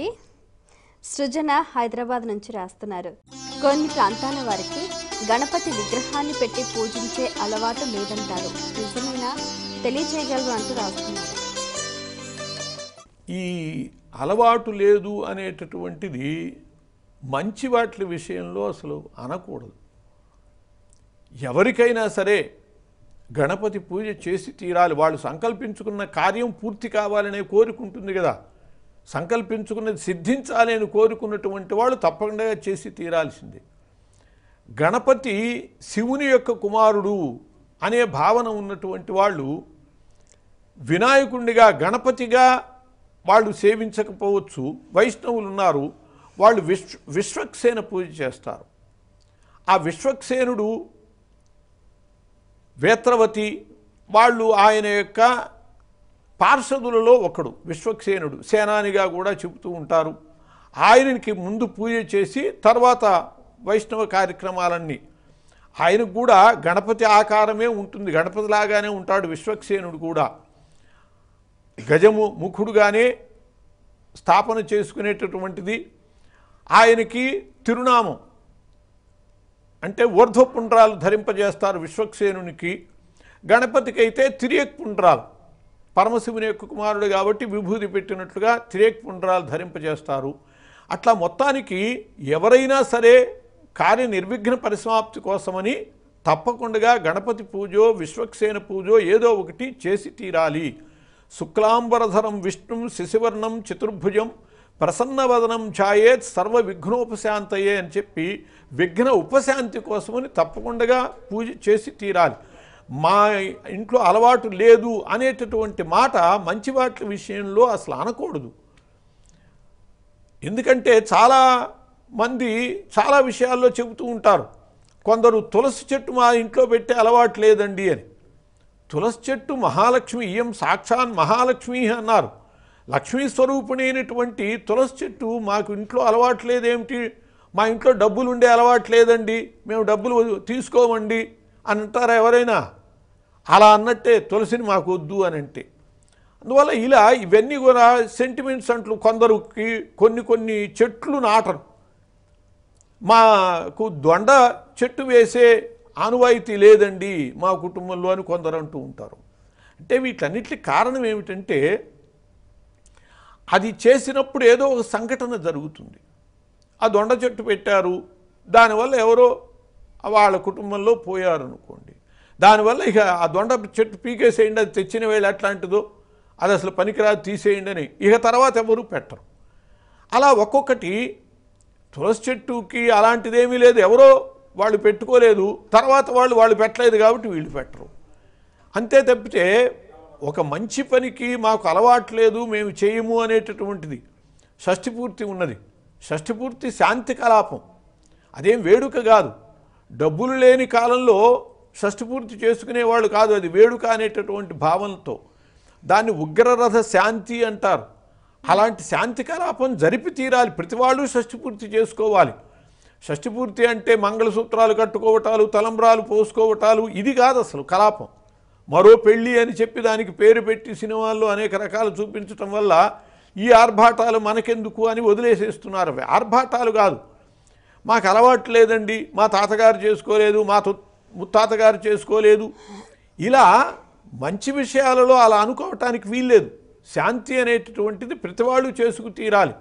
అండి సృజన హైదరాబాద్ నుంచి రాస్తున్నారు కొన్ని ప్రాంతాల వారికి గణపతి విగ్రహాన్ని పెట్టి పూజించే అలవాటు లేదంటారు నిజమేనా తెలియచేయగలరు అంటూ రాస్తున్నారు ఈ అలవాటు లేదు అనేటటువంటిది మంచి వాటి విషయంలో అసలు అనకూడదు ఎవరికైనా సరే గణపతి పూజ చేసి తీరాలి వాళ్ళు సంకల్పించుకున్న కార్యం పూర్తి కావాలనే కోరుకుంటుంది కదా సంకల్పించుకున్నది సిద్ధించాలి అని కోరుకున్నటువంటి వాళ్ళు తప్పకుండా చేసి తీరాల్సిందే గణపతి శివుని యొక్క కుమారుడు అనే భావన ఉన్నటువంటి వాళ్ళు వినాయకుడిగా గణపతిగా వాళ్ళు సేవించకపోవచ్చు వైష్ణవులు ఉన్నారు వాళ్ళు విశ్వ విశ్వక్సేన పూజ చేస్తారు ఆ విశ్వక్సేనుడు వేత్రవతి వాళ్ళు ఆయన యొక్క పార్షదులలో ఒకడు విశ్వక్సేనుడు సేనానిగా కూడా చెబుతూ ఉంటారు ఆయనకి ముందు పూజ చేసి తర్వాత వైష్ణవ కార్యక్రమాలన్నీ ఆయనకు కూడా గణపతి ఆకారమే ఉంటుంది గణపతి లాగానే ఉంటాడు విశ్వక్సేనుడు కూడా గజము ముఖుడుగానే స్థాపన చేసుకునేటటువంటిది ఆయనకి తిరునామం అంటే ఊర్ధ్వపుండ్రాలు ధరింపజేస్తారు విశ్వక్సేనునికి గణపతికి అయితే తిరియక్ పుండ్రాలు పరమశివుని యొక్క కుమారుడు కాబట్టి విభూతి పెట్టినట్లుగా తిరియక్ పుండ్రాలు ధరింపజేస్తారు అట్లా మొత్తానికి ఎవరైనా సరే కార్య నిర్విఘ్న పరిసమాప్తి కోసమని తప్పకుండా గణపతి పూజో విశ్వక్సేన పూజో ఏదో ఒకటి చేసి తీరాలి శుక్లాంబరధరం విష్ణుం శశివర్ణం చతుర్భుజం ప్రసన్నవదనం ఛాయేత్ సర్వ విఘ్నోపశాంతయే అని చెప్పి విఘ్న ఉపశాంతి కోసమని తప్పకుండా పూజ చేసి తీరాలి మా ఇంట్లో అలవాటు లేదు అనేటటువంటి మాట మంచి వాటి విషయంలో అసలు అనకూడదు ఎందుకంటే చాలా మంది చాలా విషయాల్లో చెబుతూ ఉంటారు కొందరు తులసి చెట్టు మా ఇంట్లో పెట్టే అలవాటు లేదండి అని తులసి చెట్టు మహాలక్ష్మి ఇయం సాక్షాన్ మహాలక్ష్మి అన్నారు లక్ష్మీ స్వరూపిణి అయినటువంటి తులసి చెట్టు మాకు ఇంట్లో అలవాటు లేదేమిటి మా ఇంట్లో డబ్బులు ఉండే అలవాటు లేదండి మేము డబ్బులు తీసుకోమండి అని అంటారా ఎవరైనా అలా అన్నట్టే తులసిని మాకు వద్దు అని అంటే అందువల్ల ఇలా ఇవన్నీ కూడా సెంటిమెంట్స్ అంట్లు కొందరికి కొన్ని కొన్ని చెట్లు నాటరు మాకు దొండ చెట్టు వేసే ఆనువాయితీ లేదండి మా కుటుంబంలో అని కొందరు అంటూ ఉంటారు అంటే వీటన్నిటి కారణం ఏమిటంటే అది చేసినప్పుడు ఏదో ఒక సంఘటన జరుగుతుంది ఆ దొండ చెట్టు పెట్టారు దానివల్ల ఎవరో వాళ్ళ కుటుంబంలో పోయారు అనుకోండి దానివల్ల ఇక ఆ దొండ చెట్టు పీకేసేయండి అది తెచ్చిన వేళ ఎట్లాంటిదో అది అసలు పనికిరాదు తీసేయండి అని ఇక తర్వాత ఎవరు పెట్టరు అలా ఒక్కొక్కటి తులసి చెట్టుకి అలాంటిదేమీ లేదు ఎవరో వాళ్ళు పెట్టుకోలేదు తర్వాత వాళ్ళు వాళ్ళు పెట్టలేదు కాబట్టి వీళ్ళు పెట్టరు అంతే తప్పితే ఒక మంచి పనికి మాకు అలవాటు లేదు మేము చేయము అనేటటువంటిది షష్ఠిపూర్తి ఉన్నది షష్ఠిపూర్తి శాంతి కలాపం అదేం వేడుక కాదు డబ్బులు లేని కాలంలో షష్ఠిపూర్తి చేసుకునేవాళ్ళు కాదు అది వేడుక అనేటటువంటి భావనతో దాన్ని ఉగ్రరథ శాంతి అంటారు అలాంటి శాంతి కలాపం జరిపి తీరాలి ప్రతి వాళ్ళు షష్ఠిపూర్తి చేసుకోవాలి షష్ఠిపూర్తి అంటే మంగళసూత్రాలు కట్టుకోవటాలు తలంబ్రాలు పోసుకోవటాలు ఇది కాదు అసలు కలాపం మరో పెళ్ళి అని చెప్పి దానికి పేరు పెట్టి సినిమాల్లో అనేక రకాలు చూపించటం వల్ల ఈ ఆర్భాటాలు మనకెందుకు అని వదిలేసేస్తున్నారు అవి ఆర్భాటాలు కాదు మాకు అలవాటు లేదండి మా తాతగారు చేసుకోలేదు మా తు ముత్తాతగారు చేసుకోలేదు ఇలా మంచి విషయాలలో అలా అనుకోవటానికి వీల్లేదు శాంతి అనేటటువంటిది ప్రతివాళ్ళు చేసుకు తీరాలి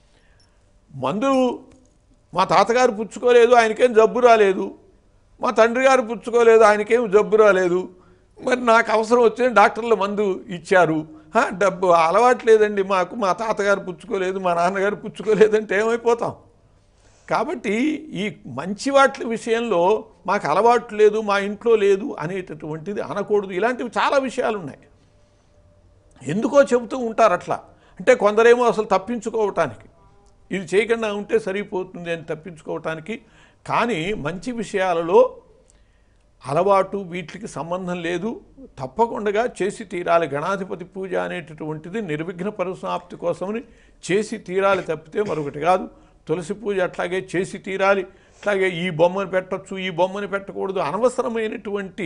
మందులు మా తాతగారు పుచ్చుకోలేదు ఆయనకేం జబ్బు రాలేదు మా తండ్రి గారు పుచ్చుకోలేదు ఆయనకేం జబ్బు రాలేదు మరి నాకు అవసరం వచ్చిన డాక్టర్లు మందు ఇచ్చారు హా, డబ్బు అలవాటు లేదండి మాకు మా తాతగారు పుచ్చుకోలేదు మా నాన్నగారు పుచ్చుకోలేదంటే ఏమైపోతాం కాబట్టి ఈ మంచి వాటి విషయంలో మాకు అలవాటు లేదు మా ఇంట్లో లేదు అనేటటువంటిది అనకూడదు ఇలాంటివి చాలా విషయాలు ఉన్నాయి ఎందుకో చెబుతూ ఉంటారు అట్లా అంటే కొందరేమో అసలు తప్పించుకోవటానికి ఇది చేయకుండా ఉంటే సరిపోతుంది అని తప్పించుకోవటానికి కానీ మంచి విషయాలలో అలవాటు వీటికి సంబంధం లేదు తప్పకుండా చేసి తీరాలి గణాధిపతి పూజ అనేటటువంటిది నిర్విఘ్న పరిసమాప్తి కోసమని చేసి తీరాలి తప్పితే మరొకటి కాదు తులసి పూజ అట్లాగే చేసి తీరాలి అట్లాగే ఈ బొమ్మను పెట్టచ్చు ఈ బొమ్మను పెట్టకూడదు అనవసరమైనటువంటి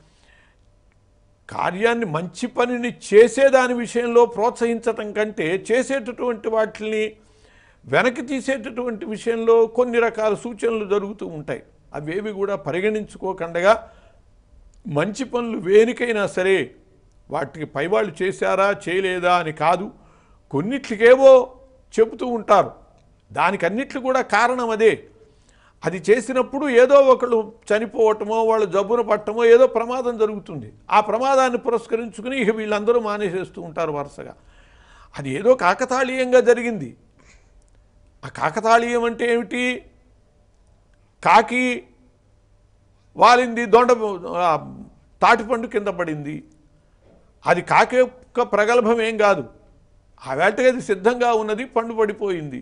కార్యాన్ని మంచి పనిని చేసేదాని విషయంలో ప్రోత్సహించటం కంటే చేసేటటువంటి వాటిని వెనక్కి తీసేటటువంటి విషయంలో కొన్ని రకాల సూచనలు జరుగుతూ ఉంటాయి అవేవి కూడా పరిగణించుకోకుండా మంచి పనులు వేనికైనా సరే వాటికి పైవాళ్ళు చేశారా చేయలేదా అని కాదు కొన్నిట్లకేవో చెబుతూ ఉంటారు దానికన్నిట్లు కూడా కారణం అదే అది చేసినప్పుడు ఏదో ఒకళ్ళు చనిపోవటమో వాళ్ళు జబ్బున పట్టమో ఏదో ప్రమాదం జరుగుతుంది ఆ ప్రమాదాన్ని పురస్కరించుకుని ఇక వీళ్ళందరూ మానేసేస్తూ ఉంటారు వరుసగా అది ఏదో కాకతాళీయంగా జరిగింది ఆ కాకతాళీయం అంటే ఏమిటి కాకి వాలింది దొండ ఆ, తాటిపండు కింద పడింది అది కాకి యొక్క ప్రగల్భం ఏం కాదు ఆ వేటకి అది సిద్ధంగా ఉన్నది పండు పడిపోయింది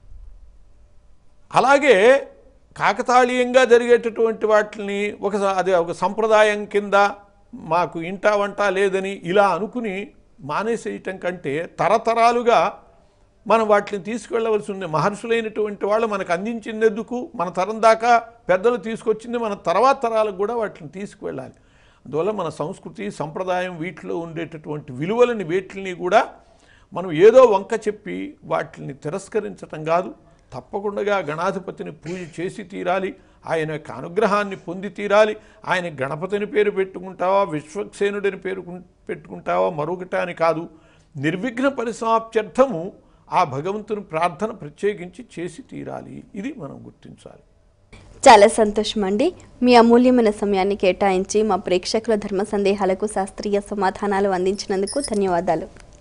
అలాగే కాకతాళీయంగా జరిగేటటువంటి వాటిని ఒక స- అది ఒక సంప్రదాయం కింద మాకు ఇంటా వంట లేదని ఇలా అనుకుని మానేసేయటం కంటే తరతరాలుగా మనం వాటిని తీసుకువెళ్ళవలసి ఉంది మహర్షులైనటువంటి వాళ్ళు మనకు అందించినందుకు మన తరం దాకా పెద్దలు తీసుకొచ్చింది మన తర్వాత తరాలకు కూడా వాటిని తీసుకువెళ్ళాలి అందువల్ల మన సంస్కృతి సంప్రదాయం వీటిలో ఉండేటటువంటి విలువలని వీటిని కూడా మనం ఏదో వంక చెప్పి వాటిని తిరస్కరించటం కాదు తప్పకుండా గణాధిపతిని పూజ చేసి తీరాలి ఆయన యొక్క అనుగ్రహాన్ని పొంది తీరాలి ఆయన గణపతిని పేరు పెట్టుకుంటావా విశ్వక్సేనుడిని పేరు పెట్టుకుంటావా మరొకటి అని కాదు నిర్విఘ్న పరిసమాప్త్యర్థము ఆ భగవంతుని ప్రార్థన ప్రత్యేకించి చేసి తీరాలి ఇది మనం గుర్తించాలి చాలా సంతోషం అండి మీ అమూల్యమైన సమయాన్ని కేటాయించి మా ప్రేక్షకుల ధర్మ సందేహాలకు శాస్త్రీయ సమాధానాలు అందించినందుకు ధన్యవాదాలు